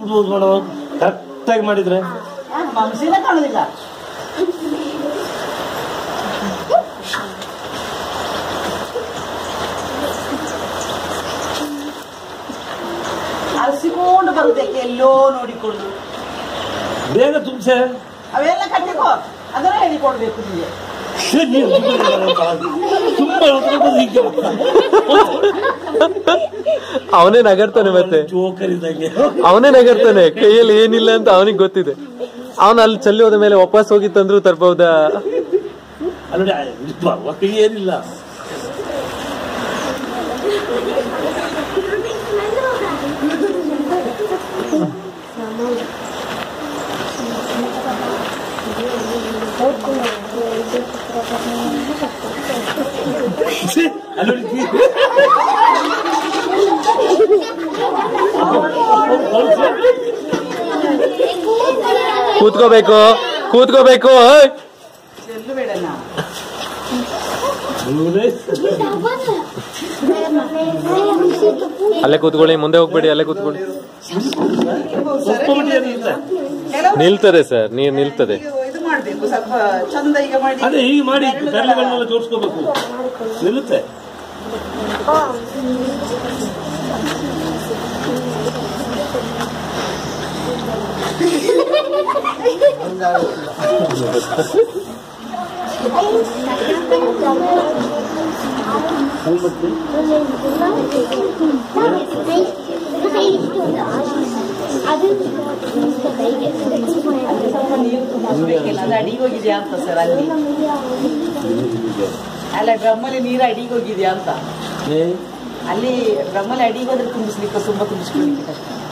ಕೂತ್ಕೊಂಡು ಕರೆಕ್ಟಾಗಿ ಮಾಡಿದ್ರೆ ಮಾಂಸಿನ ಕಾಣುದಿಲ್ಲ ಅರಸಿಕೊಂಡು ಬರುದಕ್ಕೆ ಎಲ್ಲೋ ನೋಡಿಕೊಂಡು ಬೇಗ ತುಂಬಿಸೆ ಅವೆಲ್ಲ ಕಟ್ಟಿಕೋ ಅದನ್ನ ಹೇಳಿಕೊಡ್ಬೇಕು ನಿಮಗೆ ತುಂಬಾ ಹೊತ್ಕೊಂಡು ಹೀಗೆ ಅವನೇ ನಗರ್ತಾನೆ ಮತ್ತೆ ಜೋಕರ್ ಇದ್ದಂಗೆ ಅವನೇ ನಗರ್ತಾನೆ ಕೈಯಲ್ಲಿ ಏನಿಲ್ಲ ಅಂತ ಅವನಿಗೆ ಗೊತ್ತಿದೆ ಅವನ ಅಲ್ಲಿ ಚಲ್ಲಿ ಹೋದ ಮೇಲೆ ವಾಪಸ್ ಹೋಗಿ ತಂದ್ರು ತರ್ಬಹುದಾ ಅಲ್ಲಿ ಬರುವ ಕೈ ಏನಿಲ್ಲ ಛೀ, ಅಲ್ಲಿ ನೋಡಿ. ಕೂತ್ಕೋಬೇಕು ಕೂತ್ಕೋಬೇಕು ಓಯ್. ಎಲ್ಲೂ ಬೇಡ ನಾ ಇವ್ರೇ ಅಲ್ಲೇ ಕೂತ್ಕೊಳ್ಳಿ ಮುಂದೆ ಹೋಗ್ಬೇಡಿ ಅಲ್ಲೇ ಕೂತ್ಕೊಳ್ಳಿ ಸ್ವಲ್ಪ ಮಟ್ಟಿಗೆ ನಿಲ್ತೆ. ಕೆಲವು ನಿಲ್ತದೆ ಸರ್ ನೀರ್ ನಿಲ್ತದೆ ಇದು ಮಾಡ್ಬೇಕು ಸ್ವಲ್ಪ ಚಂದ ಈಗ ಮಾಡಿ ಅದೇ ಹೀಗೆ ಮಾಡಿ ಬೆರಳುಗಳನ್ನೆಲ್ಲ ಜೋಡಿಸ್ಕೋಬೇಕು ನಿಲ್ಲುತ್ತೆ ಸ್ವಲ್ಪ ನೀರು ತುಂಬಿಸ್ಬೇಕಿಲ್ಲ ಅದು ಅಡಿಗೆ ಹೋಗಿದ್ಯಾ ಅಂತ ಸರ್ ಅಲ್ಲಿ ಅಲ್ಲ ಡ್ರಮ್ಮಲ್ಲಿ ನೀರು ಅಡಿಗೆ ಹೋಗಿದ್ಯಾ ಅಂತ ಏ ಅಲ್ಲಿ ಡ್ರಮ್ಮಲ್ಲಿ ಅಡಿಗೆ ಹೋದ್ರೆ ತುಂಬಿಸ್ಲಿಕ್ಕೆ ತುಂಬಾ ತುಂಬಿಸ್ಕೊಳ್ಳಿಕ್ಕೆ ಕಷ್ಟ